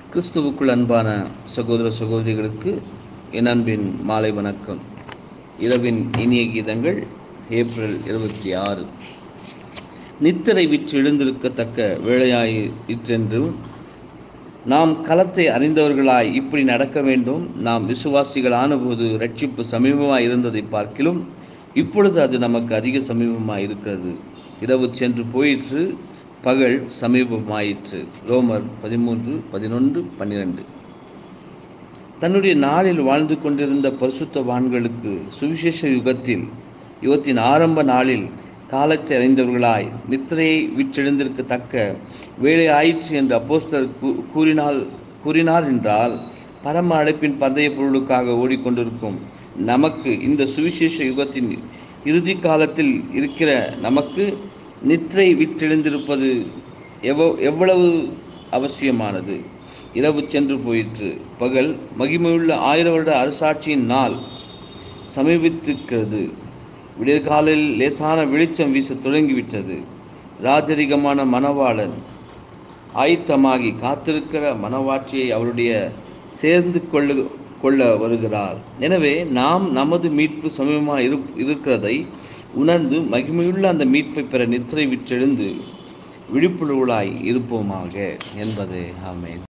கிறிஸ்துவுக்குள் அன்பான சகோதர சகோதரிகளுக்கு என் அன்பின் மாலை வணக்கம் இரவின் இனிய கீதங்கள் ஏப்ரல் இருபத்தி ஆறு நித்திரை விற்று எழுந்திருக்கத்தக்க வேளையாய் இற்றென்றும் நாம் களத்தை அறிந்தவர்களாய் இப்படி நடக்க வேண்டும் நாம் விசுவாசிகள் ஆனபோது ரட்சிப்பு சமீபமாய் இருந்ததை பார்க்கிலும் இப்பொழுது அது நமக்கு அதிக சமீபமாய் இருக்கிறது இரவு சென்று போயிற்று பகல் சமீபமாயிற்று ரோமர் பதிமூன்று பதினொன்று பன்னிரண்டு தன்னுடைய நாளில் வாழ்ந்து கொண்டிருந்த பரிசுத்தவான்களுக்கு சுவிசேஷ யுகத்தில் யுகத்தின் ஆரம்ப நாளில் காலத்தை அறிந்தவர்களாய் நித்திரையை விற்றெழுந்திருக்கத்தக்க வேலை ஆயிற்று என்று அப்போஸ்தர் கூறினால் கூறினார் என்றால் பரம அழைப்பின் பந்தய பொருளுக்காக ஓடிக்கொண்டிருக்கும் நமக்கு இந்த சுவிசேஷ யுகத்தின் இறுதி காலத்தில் இருக்கிற நமக்கு நித்திரை விற்றெழுந்திருப்பது எவ்வ எவ்வளவு அவசியமானது இரவு சென்று போயிற்று பகல் மகிமையுள்ள ஆயிரம் வருட அரசாட்சியின் நாள் சமீபித்திருக்கிறது விடியற்காலில் லேசான வெளிச்சம் வீச தொடங்கிவிட்டது ராஜரிகமான மணவாளன் ஆயத்தமாகி காத்திருக்கிற மனவாட்சியை அவருடைய சேர்ந்து கொள்ள கொள்ள வருகிறார் எனவே நாம் நமது மீட்பு சமீபமாக இரு இருக்கிறதை உணர்ந்து மகிமையுள்ள அந்த மீட்பை பெற நித்திரை விற்றெழுந்து விழிப்புணர்வுளாய் இருப்போமாக என்பது ஆமேன்